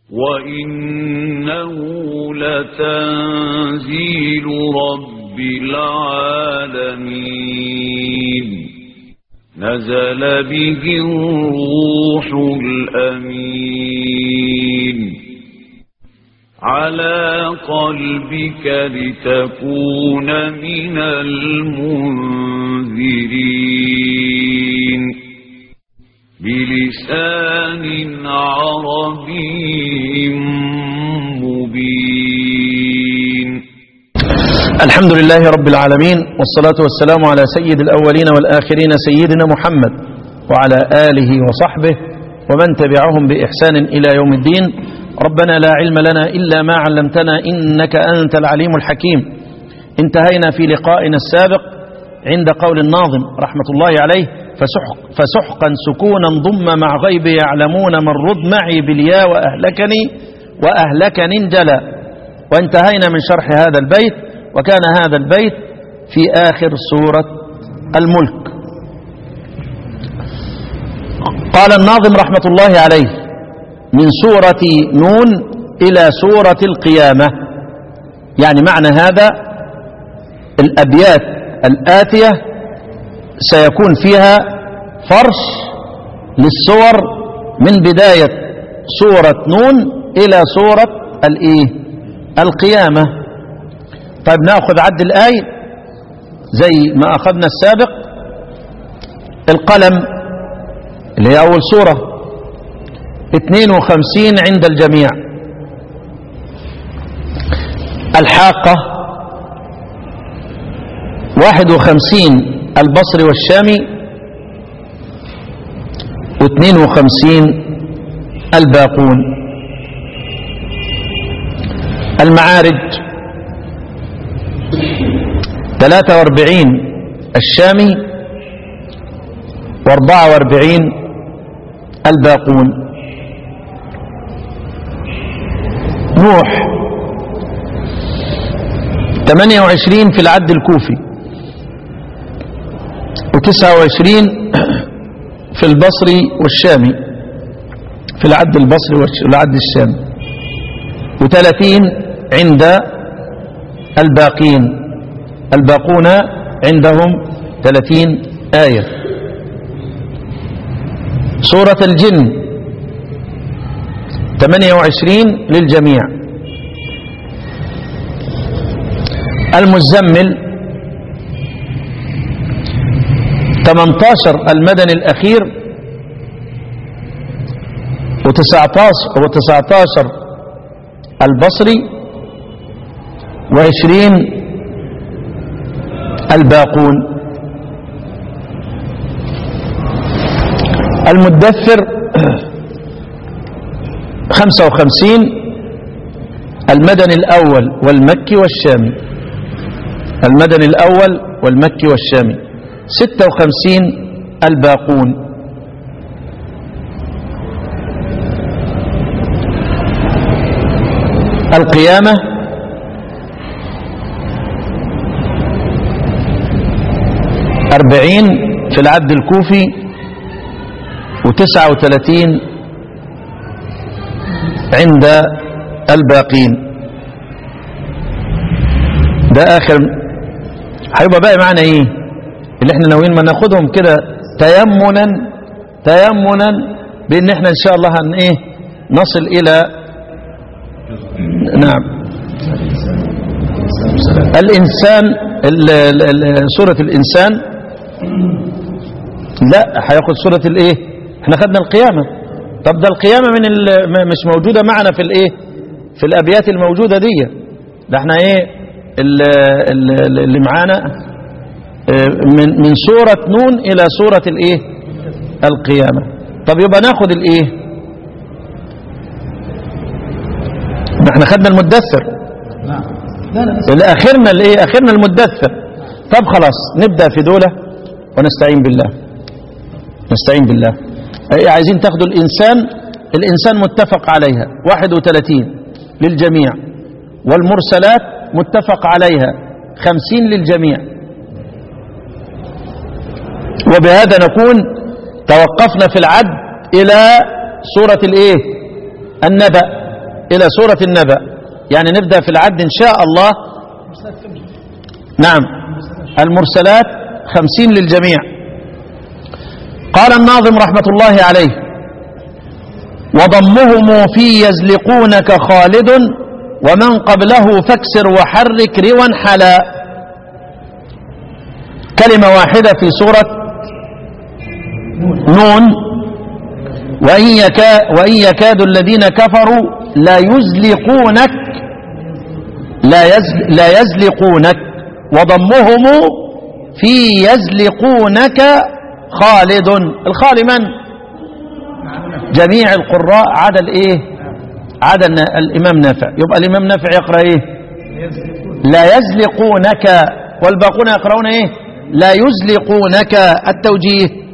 وإنه لتنزيل رب العالمين نزل به الروح الأمين على قلبك لتكون من المنذرين بلسان عربي مبين الحمد لله رب العالمين والصلاة والسلام على سيد الأولين والآخرين سيدنا محمد وعلى آله وصحبه ومن تبعهم بإحسان إلى يوم الدين ربنا لا علم لنا إلا ما علمتنا إنك أنت العليم الحكيم انتهينا في لقائنا السابق عند قول الناظم رحمة الله عليه فسحق فسحقا سكونا ضم مع غيب يعلمون من رد معي بالياء وأهلكني وأهلكني انجلى وانتهينا من شرح هذا البيت وكان هذا البيت في آخر سورة الملك قال الناظم رحمة الله عليه من سورة نون إلى سورة القيامة يعني معنى هذا الأبيات الآتية سيكون فيها فرش للصور من بداية سورة نون إلى سورة الإيه القيامة طيب نأخذ عد الآية زي ما أخذنا السابق القلم اللي هي أول سورة 52 عند الجميع الحاقة 51 البصري والشامي و52 الباقون المعارج 43 الشامي و44 الباقون نوح 28 في العد الكوفي و29 في البصري والشامي في العد البصري والعد الشامي و30 عند الباقين الباقون عندهم 30 آية سورة الجن 28 للجميع المزمل 18 المدني الأخير و19 و19 البصري و20 الباقون المدثر 55 المدني الأول والمكي والشامي المدني الأول والمكي والشامي 56 الباقون القيامة أربعين في العد الكوفي وتسعة وثلاثين عند الباقين ده آخر هيبقى بقى معنا ايه اللي احنا ناويين ما ناخدهم كده تيمنا تيمنا بان احنا ان شاء الله هن ايه نصل الى نعم الانسان ال ال ال سورة الانسان لا هياخد سورة الايه احنا خدنا القيامة طب ده القيامة من ال مش موجودة معنا في الايه في الابيات الموجودة دي ده احنا ايه اللي معانا من من سورة نون إلى سورة الإيه القيامة طب يبقى ناخد الإيه احنا خدنا المدثر اللي آخرنا الإيه آخرنا المدثر طب خلاص نبدأ في دولة ونستعين بالله نستعين بالله أي عايزين تاخدوا الإنسان الإنسان متفق عليها 31 للجميع والمرسلات متفق عليها 50 للجميع وبهذا نكون توقفنا في العد إلى سورة الإيه النبأ إلى سورة النبأ يعني نبدأ في العد إن شاء الله نعم المرسلات خمسين للجميع قال الناظم رحمة الله عليه وضمهم في يزلقونك خالد ومن قبله فاكسر وحرك روا حلا كلمة واحدة في سورة نون وإن, يكا وإن يكاد الذين كفروا لا يزلقونك لا, يزل لا يزلقونك وضمهم في يزلقونك خالد الخال من جميع القراء عدا الايه عدا النا- الامام نافع يبقى الامام نافع يقرا ايه لا يزلقونك والباقون يقرؤون ايه لا يزلقونك التوجيه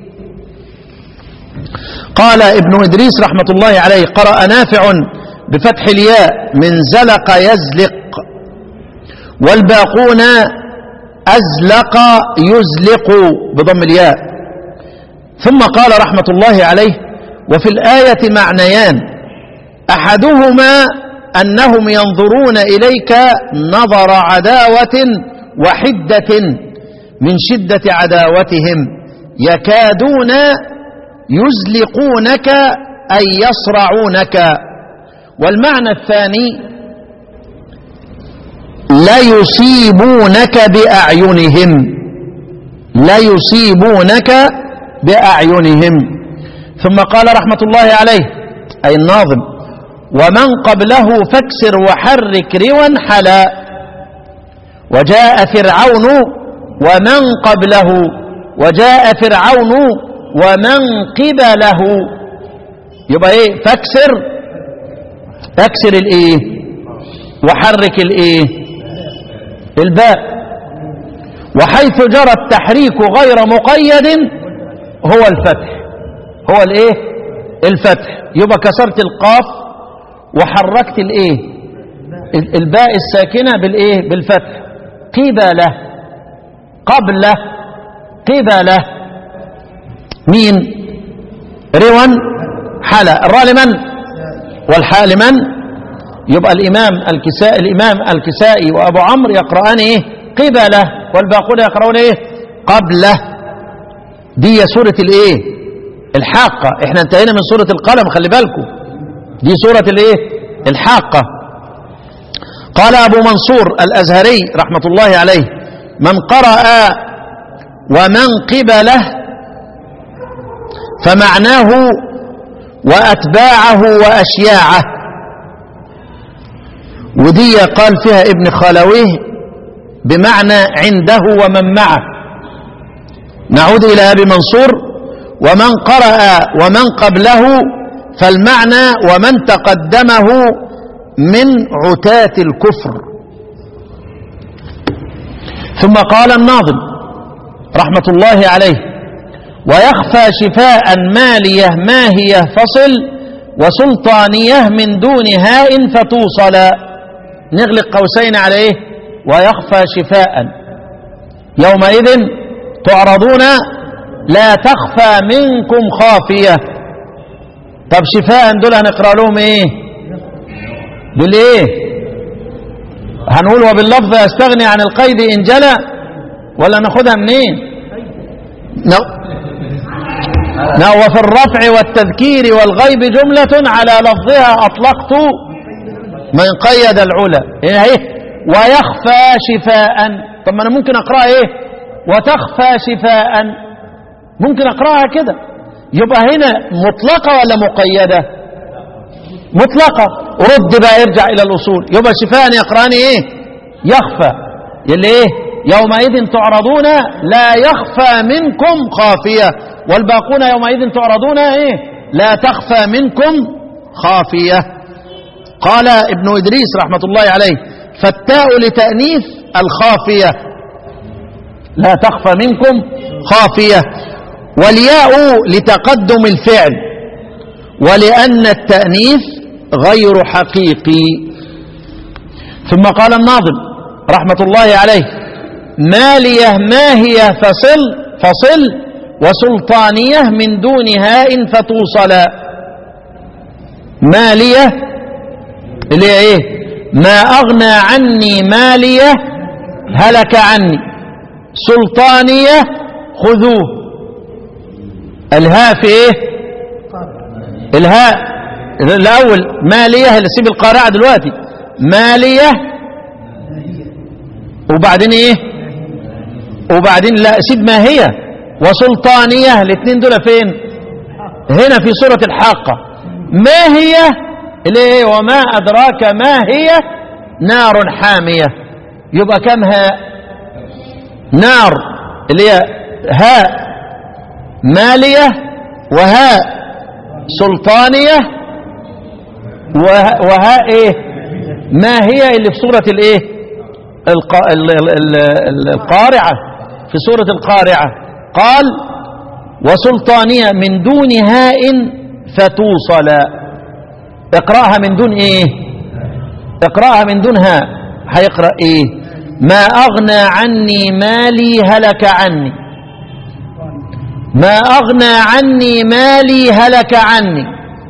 قال ابن إدريس رحمة الله عليه قرأ نافع بفتح الياء من زلق يزلق والباقون أزلق يزلق بضم الياء ثم قال رحمة الله عليه وفي الآية معنيان أحدهما أنهم ينظرون إليك نظر عداوة وحدة من شدة عداوتهم يكادون يزلقونك أي يصرعونك والمعنى الثاني لا يصيبونك بأعينهم لا يصيبونك بأعينهم ثم قال رحمة الله عليه أي الناظم ومن قبله فاكسر وحرك روا حلا وجاء فرعون ومن قبله وجاء فرعون ومن قبله يبقى ايه فاكسر اكسر الايه وحرك الايه الباء وحيث جرى التحريك غير مقيد هو الفتح هو الايه الفتح يبقى كسرت القاف وحركت الايه ال- الباء الساكنة بالايه بالفتح قبله قبله قبله مين روا حلا الراء لمن والحاء لمن يبقى الإمام الكساء الإمام الكسائي وأبو عمرو يقرأان إيه قبله والباقون يقرؤون إيه قبله دي سورة الإيه الحاقة إحنا انتهينا من سورة القلم خلي بالكم دي سورة الإيه الحاقة قال أبو منصور الأزهري رحمة الله عليه من قرأ ومن قبله فمعناه وأتباعه وأشياعه ودي قال فيها ابن خلويه بمعنى عنده ومن معه نعود إلى أبي منصور ومن قرأ ومن قبله فالمعنى ومن تقدمه من عتاة الكفر ثم قال الناظم رحمة الله عليه ويخفى شفاء مالية ماهية فصل وسلطانية من دون هاء فتوصل نغلق قوسين على ايه ويخفى شفاء يومئذ تعرضون لا تخفى منكم خافية طب شفاء دول هنقرأ لهم ايه بالايه هنقول وباللفظ يستغني عن القيد ان جلى ولا ناخدها منين no. نعم وفي الرفع والتذكير والغيب جملة على لفظها أطلقت من قيد العلا هنا ايه ويخفى شفاء طب ما أنا ممكن أقرأها إيه وتخفى شفاء ممكن أقرأها كده يبقى هنا مطلقة ولا مقيدة مطلقة رد بقى يرجع إلى الأصول يبقى شفاء يقرأني إيه يخفى اللي إيه يومئذ تعرضون لا يخفى منكم خافية والباقون يومئذ تعرضون ايه لا تخفى منكم خافية قال ابن إدريس رحمة الله عليه فالتاء لتأنيث الخافية لا تخفى منكم خافية والياء لتقدم الفعل ولأن التأنيث غير حقيقي ثم قال الناظم رحمة الله عليه مالية ماهية فصل فصل وسلطانية من دون هاء فتوصل مالية اللي هي ايه ما اغنى عني ماليه هلك عني سلطانيه خذوه الهاء في ايه الهاء الاول ماليه اللي سيب القارعه دلوقتي ماليه وبعدين ايه وبعدين لا سيب ما هي وسلطانيه الاثنين دول فين هنا في سوره الحاقه ما هي اللي هي وما ادراك ما هي نار حاميه يبقى كم هاء نار اللي هي هاء ماليه وهاء سلطانيه وه- وهاء ايه ما هي اللي في سوره الايه الق- ال- ال- ال- ال- القارعه في سوره القارعه قال وسلطانيه من دون هاء فتوصلا اقراها من دون ايه اقراها من دون هاء هيقرا ايه ما اغنى عني مالي هلك عني ما اغنى عني مالي هلك عني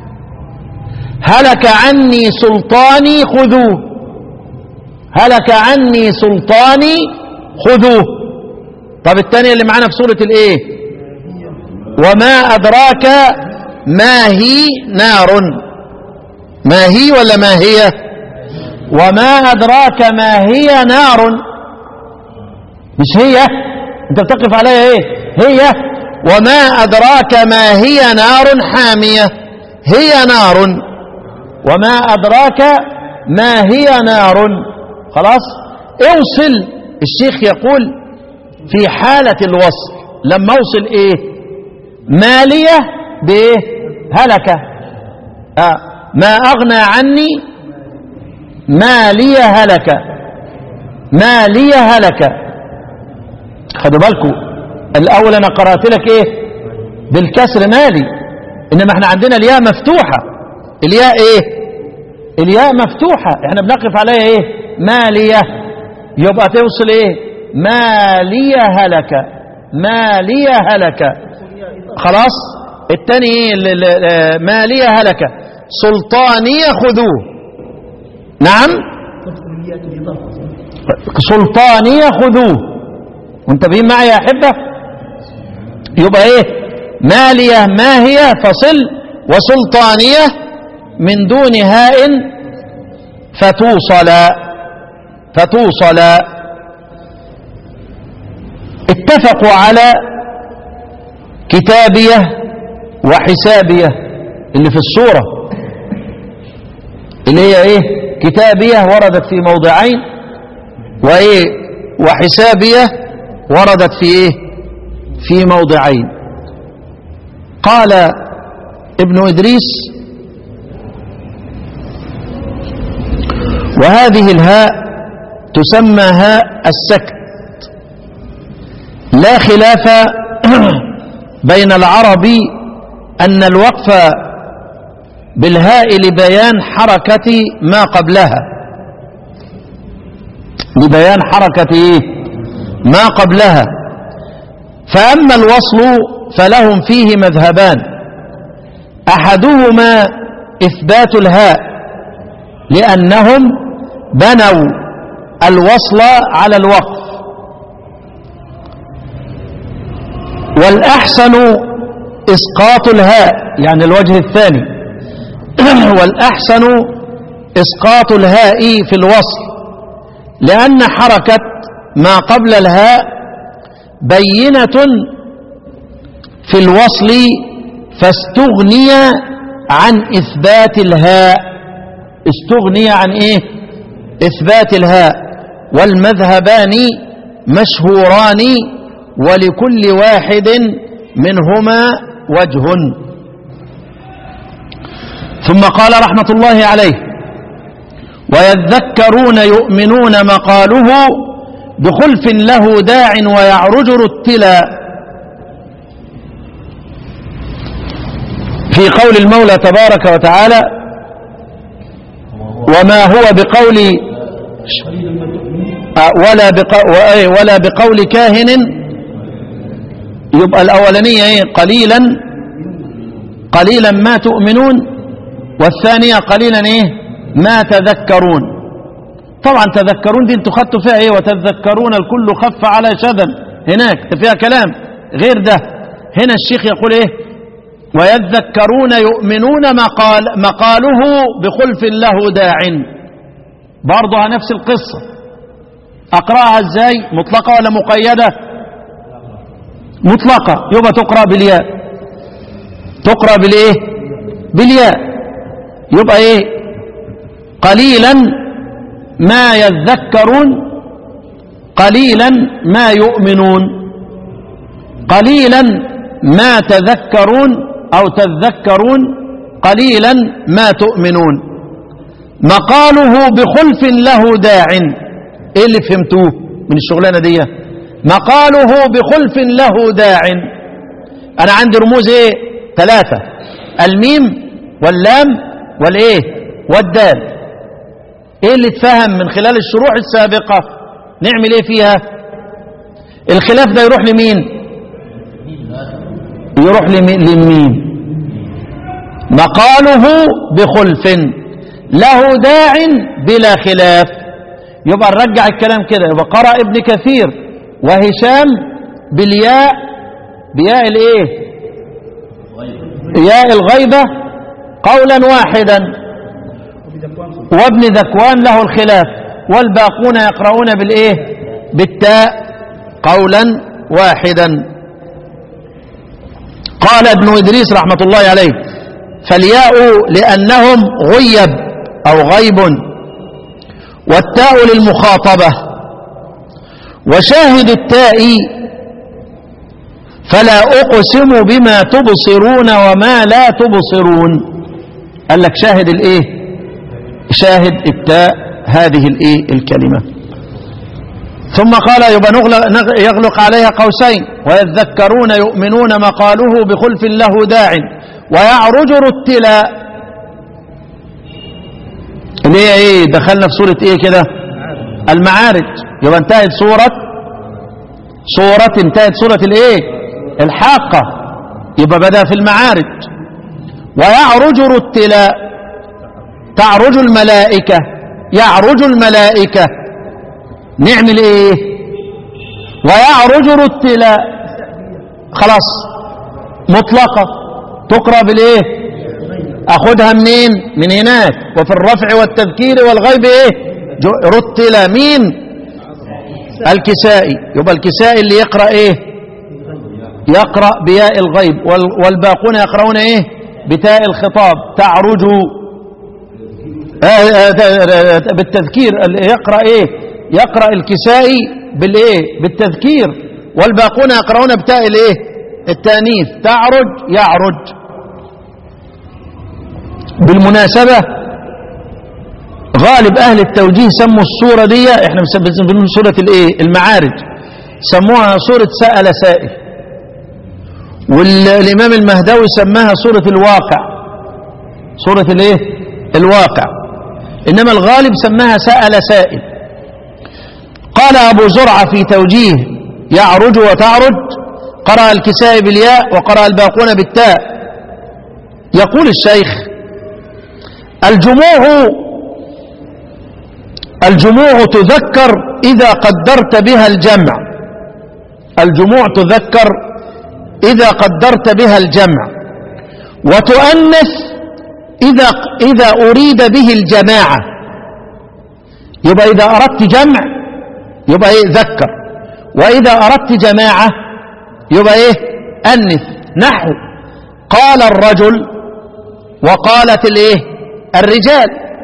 هلك عني سلطاني خذوه هلك عني سلطاني خذوه طب الثانية اللي معانا في سورة الايه وما أدراك ما هي نار ما هي ولا ما هي وما أدراك ما هي نار مش هي انت بتقف عليها ايه هي وما أدراك ما هي نار حامية هي نار وما أدراك ما هي نار خلاص اوصل الشيخ يقول في حالة الوصل لما اوصل ايه مالية بايه هلكة آه. ما اغنى عني مالية هلكة مالية هلكة خدوا بالكم الاول انا قرأت لك ايه بالكسر مالي انما احنا عندنا الياء مفتوحة الياء ايه الياء مفتوحة احنا بنقف عليها ايه مالية يبقى توصل ايه مالية هلكة مالية هلكة خلاص التاني ايه ال- ال- آه، مالية هلكة سلطانية خذوه نعم سلطانية خذوه منتبهين معي يا أحبة يبقى ايه مالية ما هي فصل وسلطانية من دون هاء فتوصلا فتوصلا اتفقوا على كتابية وحسابية اللي في الصورة اللي هي ايه كتابية وردت في موضعين وايه وحسابية وردت في ايه في موضعين قال ابن ادريس وهذه الهاء تسمى هاء السكت لا خلاف بين العرب أن الوقف بالهاء لبيان حركة ما قبلها لبيان حركة إيه؟ ما قبلها فأما الوصل فلهم فيه مذهبان أحدهما إثبات الهاء لأنهم بنوا الوصل على الوقف والأحسن إسقاط الهاء يعني الوجه الثاني والأحسن إسقاط الهاء في الوصل لأن حركة ما قبل الهاء بينة في الوصل فاستغني عن إثبات الهاء استغني عن إيه إثبات الهاء والمذهبان مشهوران ولكل واحد منهما وجه ثم قال رحمة الله عليه ويذكرون يؤمنون مقاله بخلف له داع ويعرج رتلا في قول المولى تبارك وتعالى وما هو بقول آه، ولا بق... وإيه، ولا بقول كاهن يبقى الأولانية إيه؟ قليلا قليلا ما تؤمنون والثانية قليلا إيه ما تذكرون طبعا تذكرون دي انتوا خدتوا فيها ايه وتذكرون الكل خف على شذا هناك ده فيها كلام غير ده هنا الشيخ يقول ايه ويذكرون يؤمنون مقال مقاله بخلف له داع برضها نفس القصة أقرأها ازاي مطلقة ولا مقيدة مطلقة يبقى تقرأ بالياء تقرأ بالايه بالياء يبقى ايه قليلا ما يذكرون قليلا ما يؤمنون قليلا ما تذكرون أو تذكرون قليلا ما تؤمنون مقاله بخلف له داع ايه اللي فهمتوه من الشغلانة دي مقاله بخلف له داع انا عندي رموز ايه ثلاثة الميم واللام والايه والدال ايه اللي اتفهم من خلال الشروح السابقة نعمل ايه فيها الخلاف ده يروح لمين يروح لمين مقاله بخلف له داع بلا خلاف يبقى نرجع الكلام كده يبقى قرأ ابن كثير وهشام بالياء بياء الايه ياء الغيبة قولا واحدا وابن ذكوان له الخلاف والباقون يقرؤون بالايه بالتاء قولا واحدا قال ابن إدريس رحمة الله عليه فالياء لأنهم غيب أو غيب والتاء للمخاطبة وشاهد التاء فلا أقسم بما تبصرون وما لا تبصرون قال لك شاهد الايه شاهد التاء هذه الايه الكلمة ثم قال يبقى نغلق يغلق عليها قوسين ويذكرون يؤمنون مقاله بخلف له داع ويعرج رتلا اللي هي ايه دخلنا في سورة ايه كده المعارج يبقى انتهت سورة سورة انتهت سورة الايه الحاقة يبقى بدأ في المعارج ويعرج رتلا تعرج الملائكة يعرج الملائكة نعمل ايه ويعرج رتلا خلاص مطلقة تقرأ بالايه اخدها منين من هناك وفي الرفع والتذكير والغيب ايه رتلا مين الكسائي يبقى الكسائي اللي يقرأ ايه يقرأ بياء الغيب والباقون يقرؤون ايه بتاء الخطاب تعرج بالتذكير يقرأ ايه يقرأ الكسائي بالايه بالتذكير والباقون يقرؤون بتاء الايه التانيث تعرج يعرج بالمناسبة غالب اهل التوجيه سموا السورة دي احنا بنسميها سورة الايه المعارج سموها سورة سأل سائل والامام المهدوي سماها سورة الواقع سورة الايه الواقع انما الغالب سماها سأل سائل قال ابو زرعة في توجيه يعرج وتعرج قرأ الكساء بالياء وقرأ الباقون بالتاء يقول الشيخ الجموع الجموع تذكر إذا قدرت بها الجمع الجموع تذكر إذا قدرت بها الجمع وتؤنث إذا, إذا أريد به الجماعة يبقى إذا أردت جمع يبقى إيه ذكر وإذا أردت جماعة يبقى إيه أنث نحو قال الرجل وقالت الإيه الرجال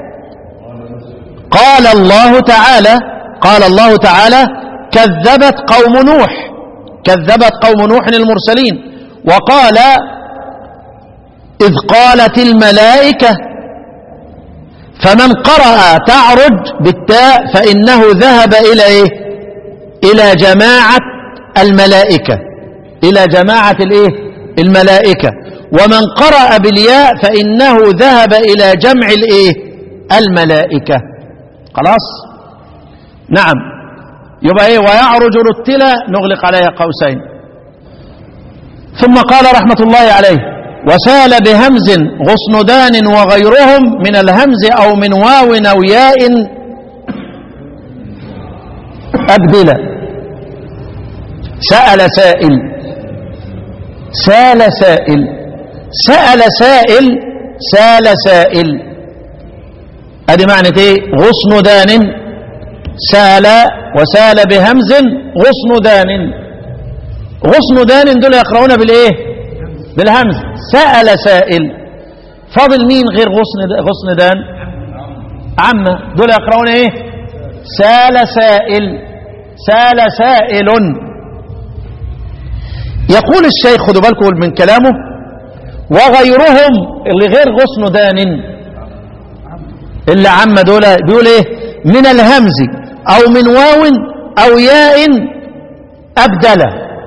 قال الله تعالى قال الله تعالى كذبت قوم نوح كذبت قوم نوح المرسلين وقال إذ قالت الملائكة فمن قرأ تعرج بالتاء فإنه ذهب إلى إيه إلى جماعة الملائكة إلى جماعة الإيه الملائكة ومن قرأ بالياء فإنه ذهب إلى جمع الإيه الملائكة خلاص نعم يبقى إيه ويعرج رتلا نغلق عليها قوسين ثم قال رحمة الله عليه وسال بهمز غصندان وغيرهم من الهمز أو من واو أو ياء أبدل سأل سائل سال سائل سأل سائل سال سائل ادي معنى ايه غصن دان سال وسال بهمز غصن دان غصن دان دول يقرؤون بالايه بالهمز سأل سائل فاضل مين غير غصن غصن دان عمه دول يقرؤون ايه سال سائل سال سائل يقول الشيخ خدوا بالكم من كلامه وغيرهم اللي غير غصن دان اللي عم دول بيقول ايه من الهمز او من واو او ياء ابدل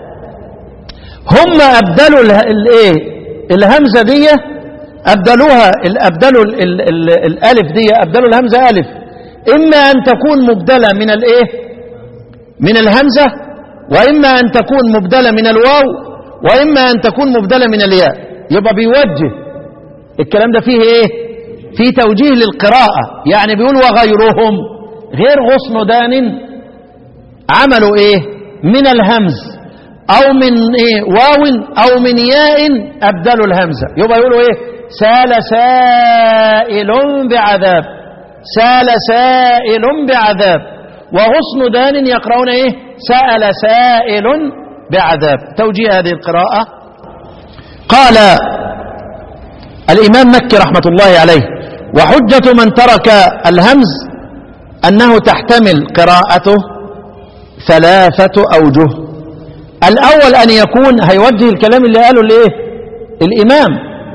هم ابدلوا الايه الهمزه دي ابدلوها ابدلوا ال ال ال الالف دي ابدلوا الهمزه الف اما ان تكون مبدله من الايه من الهمزه واما ان تكون مبدله من الواو واما ان تكون مبدله من الياء يبقى بيوجه الكلام ده فيه ايه في توجيه للقراءة يعني بيقول وغيرهم غير غصن دان عملوا ايه من الهمز او من ايه واو او من ياء ابدلوا الهمزة يبقى يقولوا ايه سال سائل بعذاب سال سائل بعذاب وغصن دان يقرؤون ايه سأل سائل بعذاب توجيه هذه القراءة قال الإمام مكي رحمة الله عليه وحجة من ترك الهمز أنه تحتمل قراءته ثلاثة أوجه الأول أن يكون هيوجه الكلام اللي قاله الإيه الإمام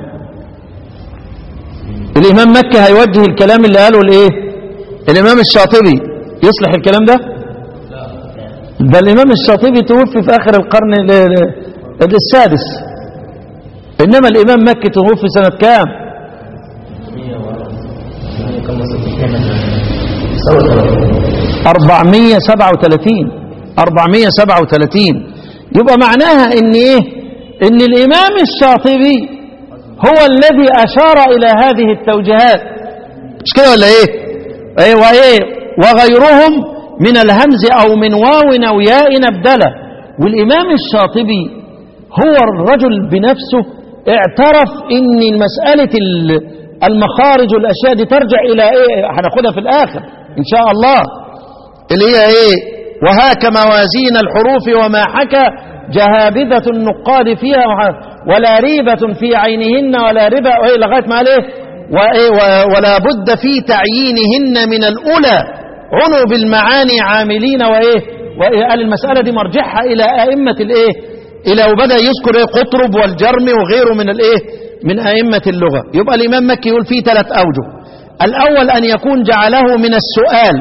الإمام مكي هيوجه الكلام اللي قاله الإيه الإمام الشاطبي يصلح الكلام ده ده الإمام الشاطبي توفي في آخر القرن السادس إنما الإمام مكي توفي سنة كام أربعمية سبعة وثلاثين أربعمية سبعة وثلاثين يبقى معناها إن إيه إن الإمام الشاطبي هو الذي أشار إلى هذه التوجيهات مش كده ولا إيه إيه وإيه وغيرهم من الهمز أو من واو أو ياء أبدله والإمام الشاطبي هو الرجل بنفسه اعترف ان مسألة المخارج والأشياء دي ترجع إلى إيه هناخدها في الآخر إن شاء الله اللي هي إيه وهاك موازين الحروف وما حكى جهابذة النقاد فيها ولا ريبة في عينهن ولا ربا إيه لغاية ما عليه وإيه ولا بد في تعيينهن من الأولى عنوا بالمعاني عاملين وإيه وإيه قال المسألة دي مرجعها إلى أئمة الإيه إلى وبدأ يذكر إيه قطرب والجرم وغيره من الإيه من أئمة اللغة يبقى الإمام مكي يقول فيه ثلاث أوجه الأول أن يكون جعله من السؤال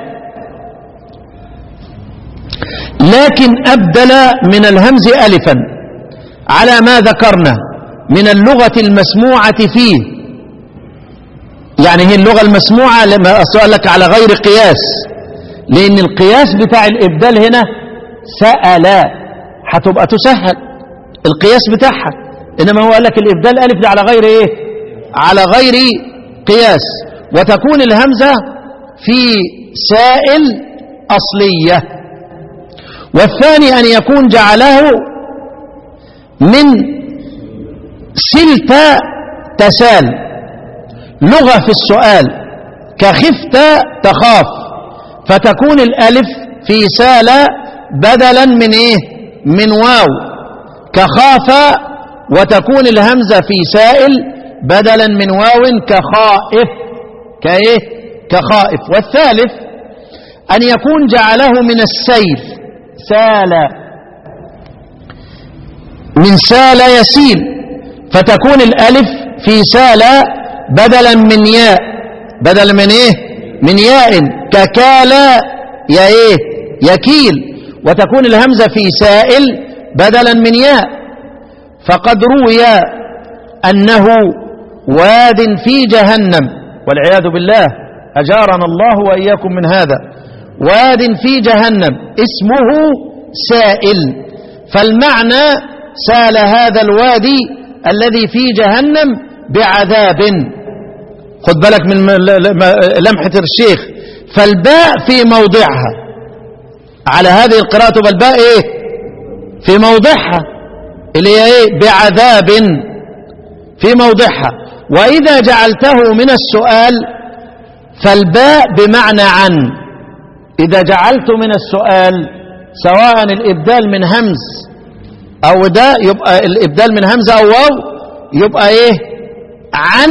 لكن أبدل من الهمز ألفا على ما ذكرنا من اللغة المسموعة فيه يعني هي اللغة المسموعة لما أسأل لك على غير قياس لأن القياس بتاع الإبدال هنا سأل هتبقى تسهل القياس بتاعها إنما هو قال لك الإبدال ألف ده على غير إيه على غير قياس وتكون الهمزة في سائل أصلية والثاني أن يكون جعله من سلت تسال لغة في السؤال كخفت تخاف فتكون الألف في سال بدلا من إيه من واو كخاف وتكون الهمزة في سائل بدلا من واو كخائف كإيه كخائف والثالث أن يكون جعله من السيل سال من سال يسيل فتكون الألف في سال بدلا من ياء بدلا من إيه من ياء ككال يا إيه يكيل وتكون الهمزة في سائل بدلا من ياء فقد روي أنه واد في جهنم والعياذ بالله أجارنا الله وإياكم من هذا واد في جهنم اسمه سائل فالمعنى سال هذا الوادي الذي في جهنم بعذاب خد بالك من لمحة الشيخ فالباء في موضعها على هذه القراءة تبقى الباء ايه في موضعها اللي هي ايه بعذاب في موضعها وإذا جعلته من السؤال فالباء بمعنى عن إذا جعلت من السؤال سواء الإبدال من همز أو ده يبقى الإبدال من همزة أو واو يبقى إيه عن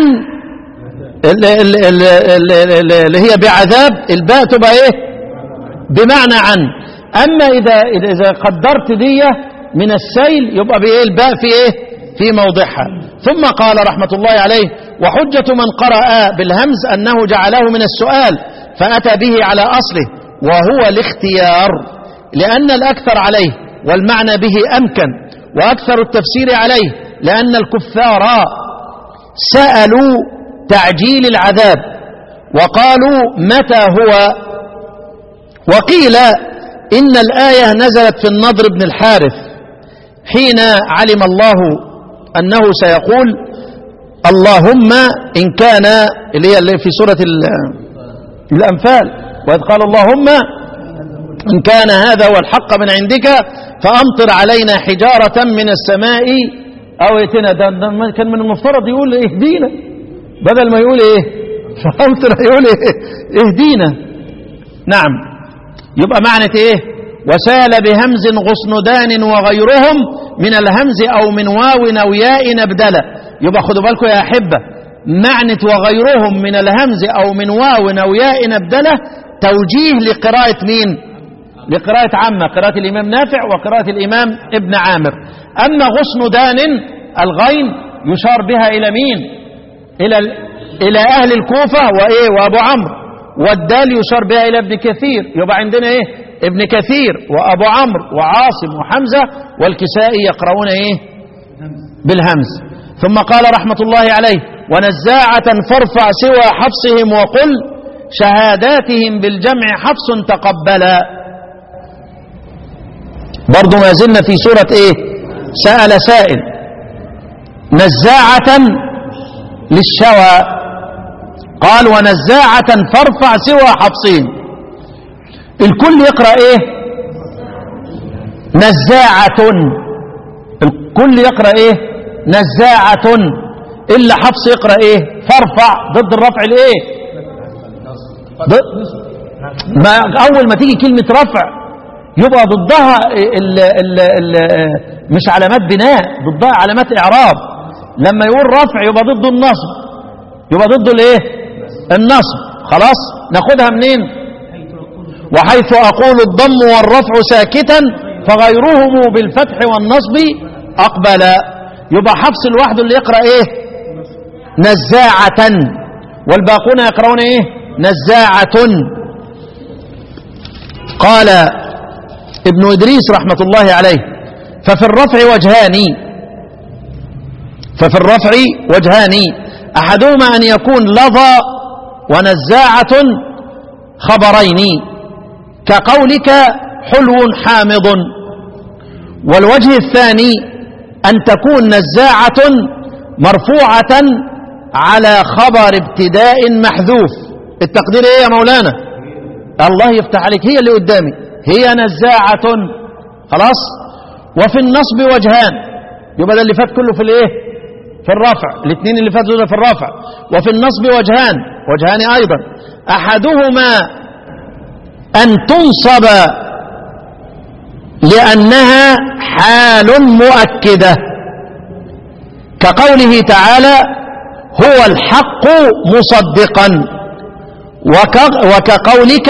اللي هي بعذاب الباء تبقى إيه بمعنى عن أما إذا إذا قدرت دي من السيل يبقى بإيه الباء في إيه في موضعها ثم قال رحمة الله عليه وحجة من قرأ بالهمز أنه جعله من السؤال فأتى به على أصله وهو الاختيار لأن الأكثر عليه والمعنى به أمكن وأكثر التفسير عليه لأن الكفار سألوا تعجيل العذاب وقالوا متى هو وقيل إن الآية نزلت في النضر بن الحارث حين علم الله أنه سيقول اللهم إن كان اللي هي اللي في سورة الأنفال وإذ قال اللهم إن كان هذا هو الحق من عندك فأمطر علينا حجارة من السماء أو ائتنا ده ده كان من المفترض يقول اهدينا بدل ما يقول ايه فأمطر يقول ايه اهدينا نعم يبقى معنى ايه وسال بهمز غصندان وغيرهم من الهمز أو من واو أو ياء نبدلة يبقى خدوا بالكم يا أحبة معنى وغيرهم من الهمز أو من واو أو ياء نبدلة توجيه لقراءة مين لقراءة عامة قراءة الإمام نافع وقراءة الإمام ابن عامر أما غصندان الغين يشار بها إلى مين إلى, إلى أهل الكوفة وإيه وأبو عمرو والدال يشار بها إلى ابن كثير يبقى عندنا إيه ابن كثير وأبو عمرو وعاصم وحمزة والكسائي يقرؤون إيه بالهمز ثم قال رحمة الله عليه ونزاعة فارفع سوى حفصهم وقل شهاداتهم بالجمع حفص تقبلا برضو ما زلنا في سورة ايه سأل سائل نزاعة للشوى قال ونزاعة فارفع سوى حفصين الكل يقرأ ايه نزاعة الكل يقرأ ايه نزاعة إلا حفص يقرأ ايه فارفع ضد الرفع الايه ضد ما أول ما تيجي كلمة رفع يبقى ضدها ال ال ال مش علامات بناء ضدها علامات إعراب لما يقول رفع يبقى ضده النصب يبقى ضده الايه النصب خلاص ناخدها منين وحيث أقول الضم والرفع ساكتا فغيرهم بالفتح والنصب أقبل يبقى حفص لوحده اللي يقرأ ايه نزاعة والباقون يقرؤون ايه نزاعة قال ابن إدريس رحمة الله عليه ففي الرفع وجهان ففي الرفع وجهان أحدهما أن يكون لظى ونزاعة خبرين كقولك حلو حامض والوجه الثاني أن تكون نزاعة مرفوعة على خبر ابتداء محذوف التقدير ايه يا مولانا الله يفتح عليك هي اللي قدامي هي نزاعة خلاص وفي النصب وجهان يبقى ده اللي فات كله في الايه في الرفع الاثنين اللي فاتوا ده في الرفع وفي النصب وجهان وجهان ايضا احدهما ان تنصب لانها حال مؤكده كقوله تعالى هو الحق مصدقا وكقولك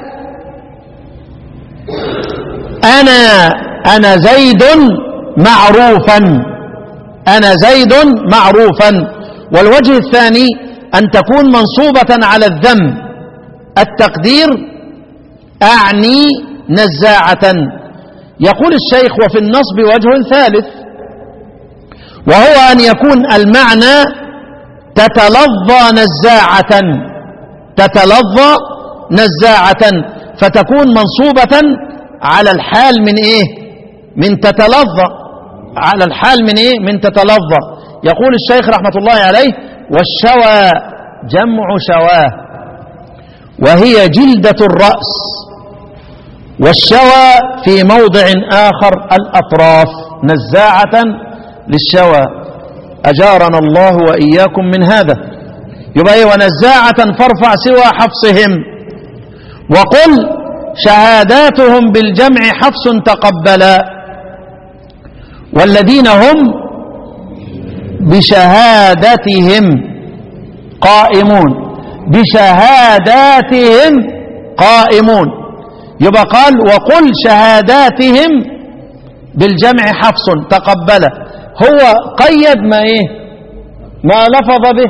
أنا أنا زيد معروفا أنا زيد معروفا والوجه الثاني أن تكون منصوبة على الذم التقدير أعني نزاعة يقول الشيخ وفي النصب وجه ثالث وهو أن يكون المعنى تتلظى نزاعة تتلظى نزاعة فتكون منصوبة على الحال من ايه من تتلظى على الحال من ايه من تتلظى يقول الشيخ رحمة الله عليه والشوى جمع شواه وهي جلدة الرأس والشوى في موضع آخر الأطراف نزاعة للشوى أجارنا الله وإياكم من هذا يبقى إيه ونزاعة فارفع سوى حفصهم وقل شهاداتهم بالجمع حفص تقبلا والذين هم بشهادتهم قائمون بشهاداتهم قائمون يبقى قال وقل شهاداتهم بالجمع حفص تقبله هو قيد ما ايه ما لفظ به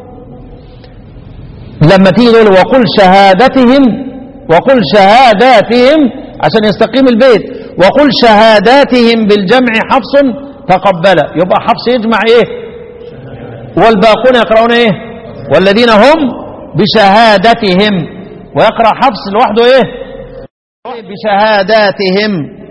لما تيجي تقول وقل شهادتهم وقل شهاداتهم عشان يستقيم البيت وقل شهاداتهم بالجمع حفص تقبله يبقى حفص يجمع ايه والباقون يقرؤون ايه والذين هم بشهادتهم ويقرأ حفص لوحده ايه بشهاداتهم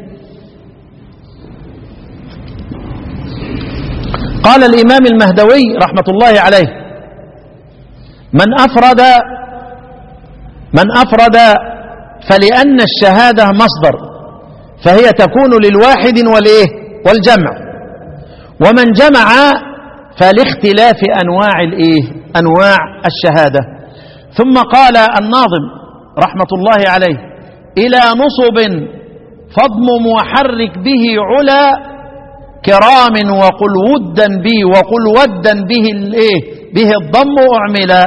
قال الإمام المهدوي رحمة الله عليه من أفرد من أفرد فلأن الشهادة مصدر فهي تكون للواحد والإيه والجمع ومن جمع فلاختلاف أنواع الإيه أنواع الشهادة ثم قال الناظم رحمة الله عليه إلى نصب فاضمم وحرك به علا كرام وقل ودا به وقل ودا به الايه به الضم اعملا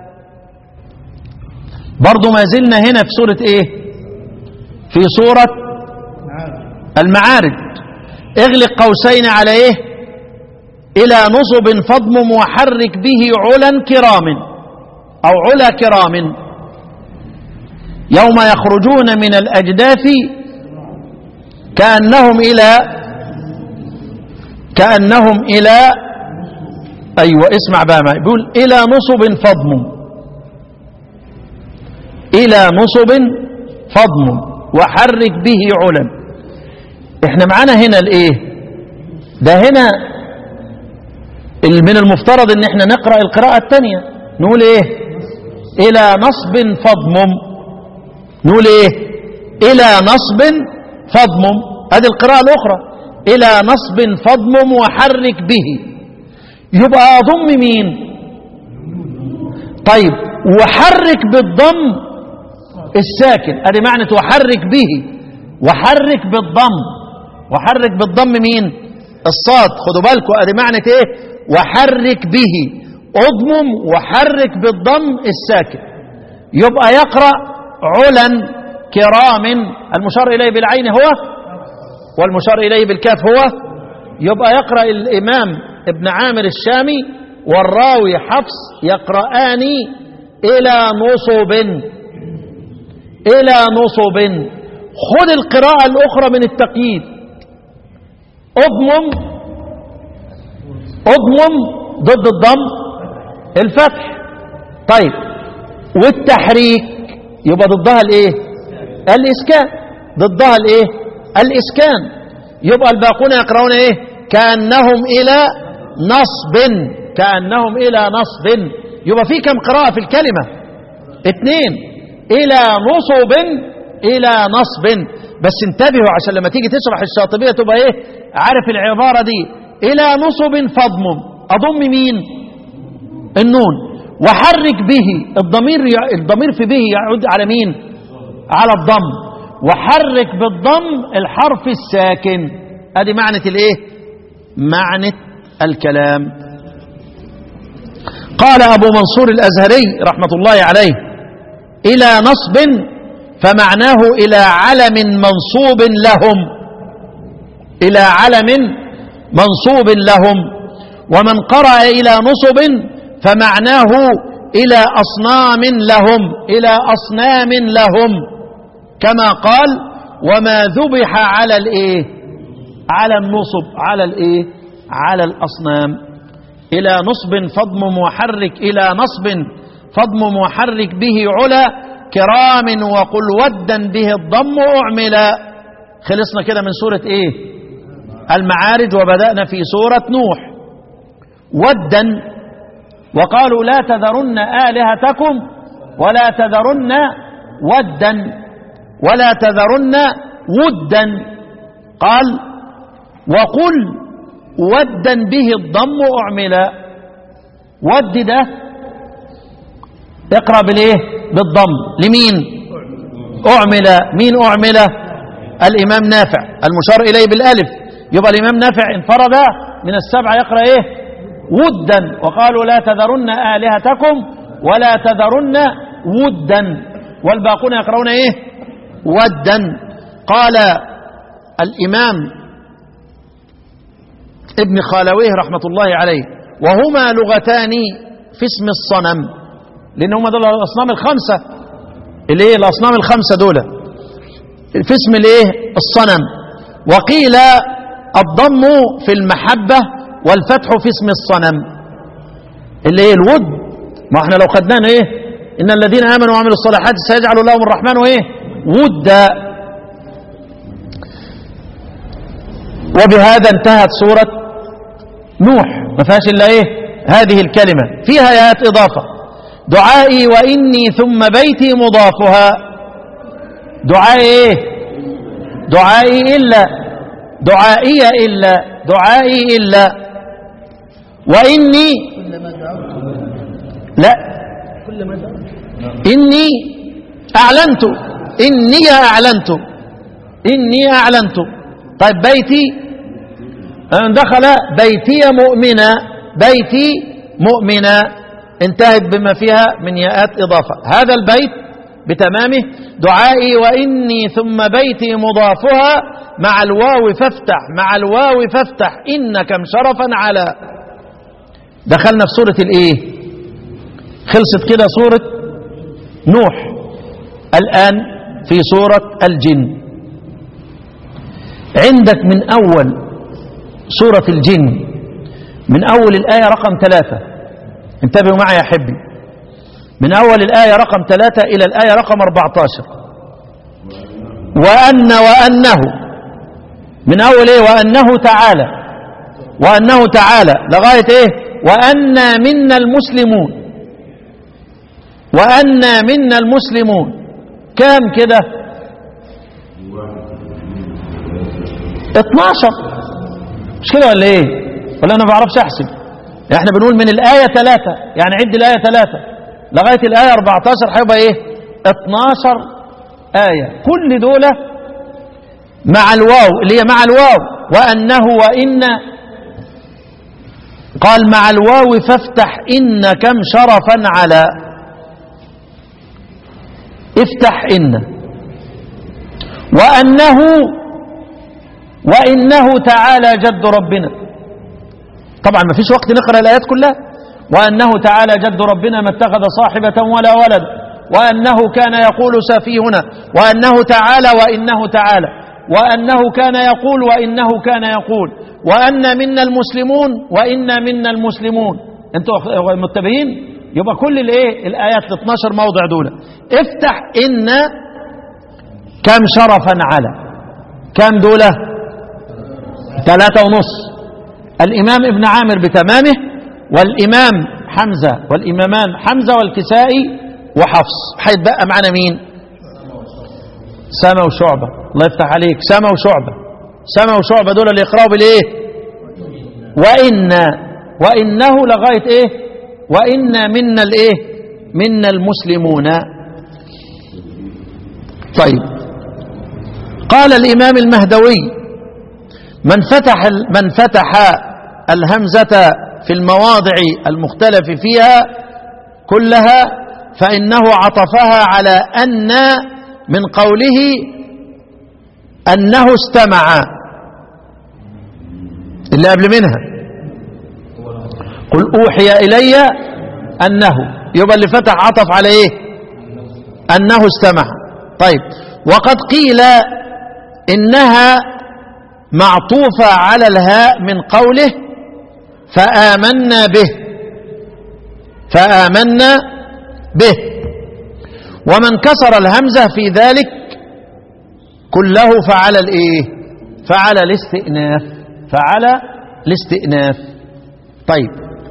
برضو ما زلنا هنا في سورة ايه في سورة المعارج اغلق قوسين على ايه الى نصب فاضمم وحرك به علا كرام او علا كرام يوم يخرجون من الاجداث كانهم الى كأنهم إلى أيوة اسمع بقى معي بيقول إلى نصب فضم إلى نصب فضم وحرك به علا احنا معانا هنا الايه ده هنا من المفترض ان احنا نقرأ القراءة الثانية نقول ايه الى نصب فضمم نقول ايه الى نصب فضمم هذه القراءة الاخرى إلى نصب فضمم وحرك به يبقى أضم مين طيب وحرك بالضم الساكن ادي معنى وحرك به وحرك بالضم وحرك بالضم مين الصاد خدوا بالكم ادي معنى ايه وحرك به اضمم وحرك بالضم الساكن يبقى يقرأ علا كرام المشار إليه بالعين هو والمشار إليه بالكاف هو يبقى يقرأ الإمام ابن عامر الشامي والراوي حفص يقرآن إلى نصب إلى نصب خذ القراءة الأخرى من التقييد أضمم أضمم ضد الضم الفتح طيب والتحريك يبقى ضدها الايه الاسكان ضدها الايه الاسكان يبقى الباقون يقرؤون ايه كانهم الى نصب كانهم الى نصب يبقى في كم قراءه في الكلمه اثنين الى نصب الى نصب بس انتبهوا عشان لما تيجي تشرح الشاطبيه تبقى ايه عارف العباره دي الى نصب فضمم اضم مين النون وحرك به الضمير الضمير في به يعود على مين على الضم وحرك بالضم الحرف الساكن ادي معنى الايه معنى الكلام قال ابو منصور الازهري رحمه الله عليه الى نصب فمعناه الى علم منصوب لهم الى علم منصوب لهم ومن قرأ الى نصب فمعناه إلى أصنام لهم إلى أصنام لهم كما قال وما ذبح على الإيه على النصب على الإيه على الأصنام إلى نصب فضم محرك إلى نصب فضم محرك به علا كرام وقل ودا به الضم أعملا خلصنا كده من سورة إيه المعارج وبدأنا في سورة نوح ودا وقالوا لا تذرن آلهتكم ولا تذرن ودا ولا تذرن ودا قال وقل ودا به الضم أعمل ود ده اقرأ بالايه بالضم لمين أعمل مين أعمل الإمام نافع المشار إليه بالألف يبقى الإمام نافع انفرد من السبعة يقرأ إيه ودا وقالوا لا تذرن آلهتكم ولا تذرن ودا والباقون يقرؤون إيه ودا قال الإمام ابن خالويه رحمة الله عليه وهما لغتان في اسم الصنم لأن هما دول الأصنام الخمسة اللي هي الأصنام الخمسة دول في اسم الايه الصنم وقيل الضم في المحبة والفتح في اسم الصنم اللي هي الود ما احنا لو خدناه ايه ان الذين امنوا وعملوا الصالحات سيجعل لهم الرحمن ايه ودا وبهذا انتهت سورة نوح ما فيهاش الا ايه هذه الكلمة فيها ايات اضافة دعائي واني ثم بيتي مضافها دعائي ايه دعائي الا دعائي الا دعائي الا واني لا اني اعلنت اني اعلنت اني اعلنت طيب بيتي أن دخل بيتي مؤمنا بيتي مؤمنا انتهت بما فيها من ياءات اضافه هذا البيت بتمامه دعائي وإني ثم بيتي مضافها مع الواو فافتح مع الواو فافتح إن كم شرفا على دخلنا في سورة الإيه خلصت كده سورة نوح الآن في سورة الجن عندك من أول سورة الجن من أول الآية رقم ثلاثة انتبهوا معي يا حبي من أول الآية رقم ثلاثة إلى الآية رقم 14 وأن وأنه من أول إيه وأنه تعالى وأنه تعالى لغاية إيه وأنا منا المسلمون وأنا منا المسلمون كام كده 12 مش كده ولا ايه ولا انا ما بعرفش احسب احنا بنقول من الايه 3 يعني عد الايه 3 لغايه الايه 14 هيبقى ايه 12 ايه كل دول مع الواو اللي هي مع الواو وانه وان قال مع الواو فافتح ان كم شرفا على افتح ان وانه وانه تعالى جد ربنا طبعا ما فيش وقت نقرا الايات كلها وانه تعالى جد ربنا ما اتخذ صاحبه ولا ولد وانه كان يقول سفيهنا وانه تعالى وانه تعالى وانه كان يقول وانه كان يقول وان منا المسلمون وانا منا المسلمون انتوا متبعين يبقى كل الايه الايات ال 12 موضع دول افتح ان كم شرفا على كم دولة ثلاثة ونص الإمام ابن عامر بتمامه والإمام حمزة والإمامان حمزة والكسائي وحفص هيتبقى معنا مين سما وشعبة الله يفتح عليك سما وشعبة سما وشعبة دول اللي يقرأوا بالإيه وإن وإنه لغاية إيه وإن منا الإيه منا المسلمون طيب قال الإمام المهدوي من فتح من فتح الهمزة في المواضع المختلف فيها كلها فإنه عطفها على أن من قوله أنه استمع اللي قبل منها قل أوحي إلي أنه يبقى اللي فتح عطف على إيه أنه استمع طيب وقد قيل إنها معطوفة على الهاء من قوله فآمنا به فآمنا به ومن كسر الهمزة في ذلك كله فعلى الايه فعلى الاستئناف فعلى الاستئناف طيب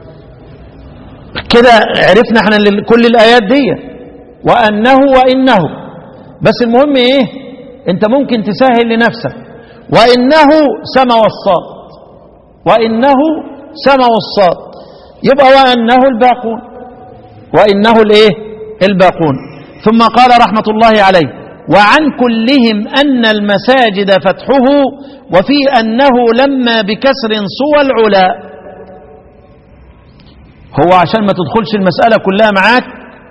كده عرفنا احنا لل- كل الآيات دي وأنه وإنه بس المهم ايه انت ممكن تسهل لنفسك وإنه سما والصاد وإنه سما والصاد يبقى وأنه الباقون وإنه الايه الباقون ثم قال رحمة الله عليه وعن كلهم أن المساجد فتحه وفي أنه لما بكسر صوى العلا هو عشان ما تدخلش المسألة كلها معاك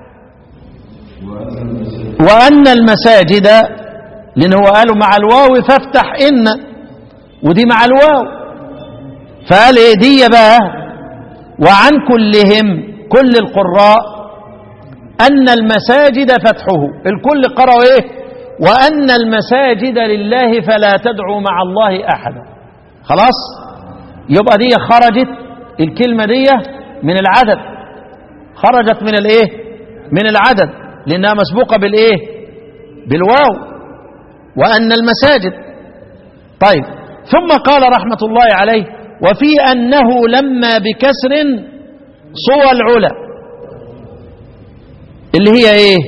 وأن المساجد لأن هو قالوا مع الواو فافتح إن ودي مع الواو فقال إيه دي بقى وعن كلهم كل القراء أن المساجد فتحه الكل قرأوا إيه وأن المساجد لله فلا تدعوا مع الله أحدا خلاص يبقى دي خرجت الكلمة دي من العدد خرجت من الايه من العدد لانها مسبوقة بالايه بالواو وان المساجد طيب ثم قال رحمة الله عليه وفي انه لما بكسر صوى العلا اللي هي ايه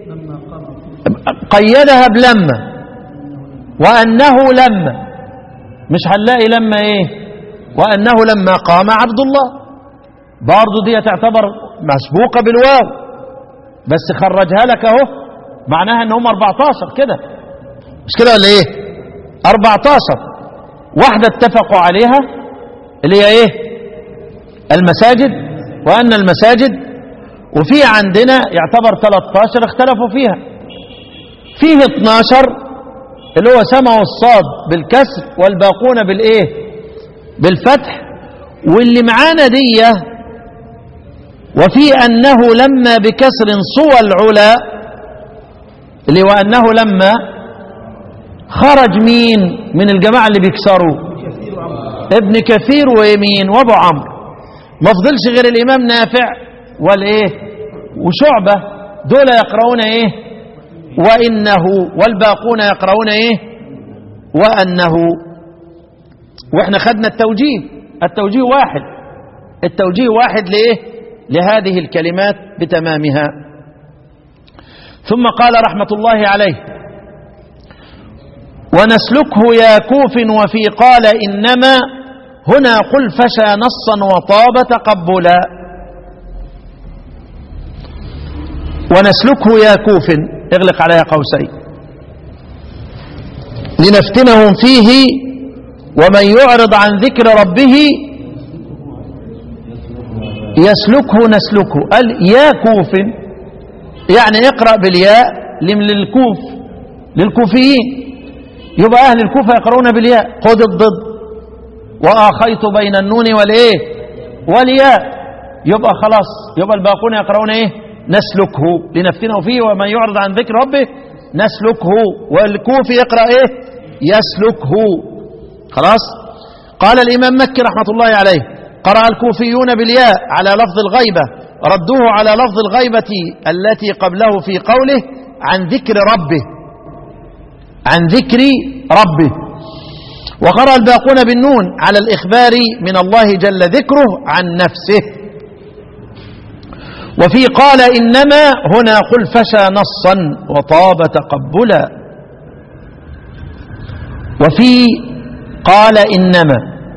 قيدها بلما وانه لما مش هنلاقي لما ايه وانه لما قام عبد الله برضه دي تعتبر مسبوقة بالواو بس خرجها لك اهو معناها ان هم 14 كده مش كده ولا ايه 14 واحدة اتفقوا عليها اللي هي ايه المساجد وان المساجد وفي عندنا يعتبر 13 اختلفوا فيها فيه 12 اللي هو سمع الصاد بالكسر والباقون بالايه بالفتح واللي معانا دي وفي أنه لما بكسر صوى العلا اللي وأنه لما خرج مين من الجماعة اللي بيكسروا ابن كثير ويمين وابو عمرو ما فضلش غير الإمام نافع والايه وشعبة دول يقرؤون ايه وإنه والباقون يقرؤون ايه وأنه واحنا خدنا التوجيه التوجيه واحد التوجيه واحد لإيه لهذه الكلمات بتمامها ثم قال رحمة الله عليه ونسلكه يا كوف وفي قال إنما هنا قل فشى نصا وطاب تقبلا ونسلكه يا كوف اغلق عليها قوسين لنفتنهم فيه ومن يعرض عن ذكر ربه يسلكه نسلكه قال يا كوف يعني اقرأ بالياء للكوف للكوفيين يبقى أهل الكوفة يقرؤون بالياء خذ الضد وآخيت بين النون والإيه والياء يبقى خلاص يبقى الباقون يقرؤون إيه نسلكه لنفتنه فيه ومن يعرض عن ذكر ربه نسلكه والكوفي يقرأ إيه يسلكه خلاص قال الإمام مكي رحمة الله عليه قرأ الكوفيون بالياء على لفظ الغيبة ردوه على لفظ الغيبة التي قبله في قوله عن ذكر ربه عن ذكر ربه وقرأ الباقون بالنون على الإخبار من الله جل ذكره عن نفسه وفي قال إنما هنا قل فشى نصا وطاب تقبلا وفي قال إنما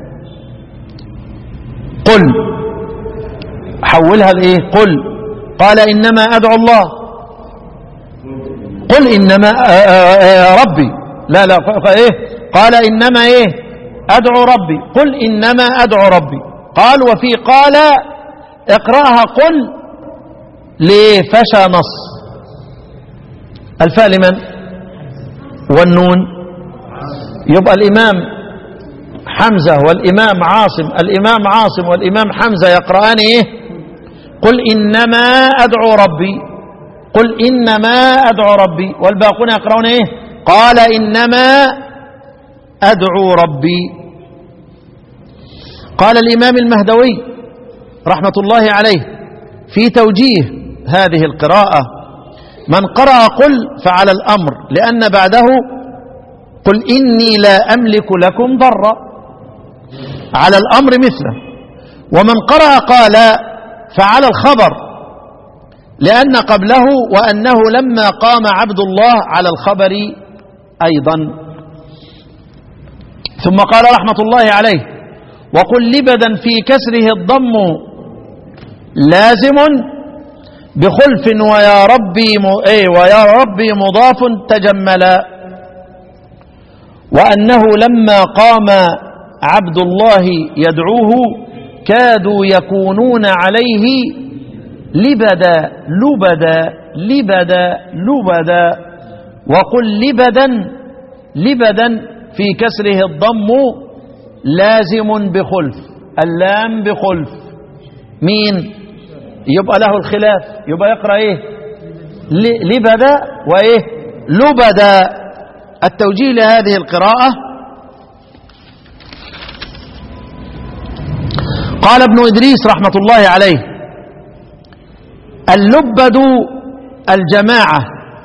قل حولها لإيه قل قال إنما أدعو الله قل إنما آآ آآ ربي لا لا إيه قال إنما إيه أدعو ربي قل إنما أدعو ربي قال وفي قال اقرأها قل ليه فشى نص الفاء لمن والنون يبقى الإمام حمزة والإمام عاصم الإمام عاصم والإمام حمزة يقرآن إيه قل إنما أدعو ربي قل إنما أدعو ربي والباقون يقرؤون إيه قال إنما أدعو ربي قال الإمام المهدوي رحمة الله عليه في توجيه هذه القراءة من قرأ قل فعلى الأمر لأن بعده قل إني لا أملك لكم ضرا على الأمر مثله ومن قرأ قال فعلى الخبر لأن قبله وأنه لما قام عبد الله على الخبر أيضا ثم قال رحمة الله عليه وقل لبدا في كسره الضم لازم بخلف ويا ربي م... إيه ويا ربي مضاف تجملا وأنه لما قام عبد الله يدعوه كادوا يكونون عليه لبدا لبدا لبدا لبدا وقل لبدا لبدا في كسره الضم لازم بخلف اللام بخلف مين يبقى له الخلاف يبقى يقرأ ايه لبدا وايه لبدا التوجيه لهذه القراءة قال ابن إدريس رحمة الله عليه اللبد الجماعة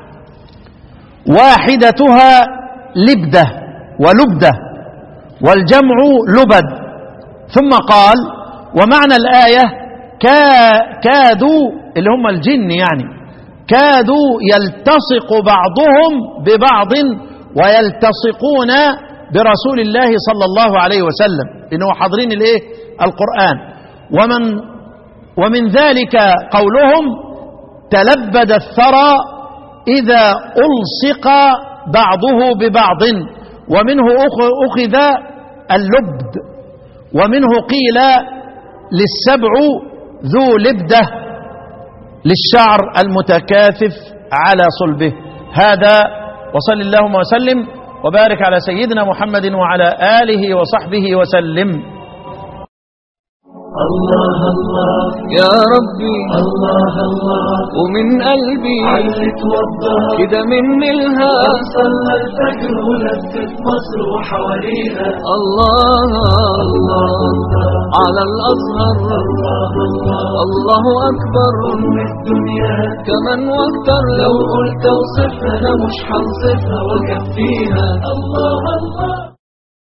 واحدتها لبدة ولبدة والجمع لبد ثم قال ومعنى الآية كا كادوا اللي هم الجن يعني كادوا يلتصق بعضهم ببعض ويلتصقون برسول الله صلى الله عليه وسلم إنه حاضرين الايه القرآن ومن ومن ذلك قولهم تلبد الثرى إذا ألصق بعضه ببعض ومنه أخذ اللبد ومنه قيل للسبع ذو لبدة للشعر المتكاثف على صلبه هذا وصل اللهم وسلم وبارك على سيدنا محمد وعلى آله وصحبه وسلم الله الله يا ربي الله الله ومن قلبي علت وضح كده مني الهام صلى الفجر ولفت مصر وحواليها الله الله الله على الأزهر الله الله الله أكبر أم الدنيا كمان واكتر لو قلت اوصفها انا مش هنصفها وكفيها الله الله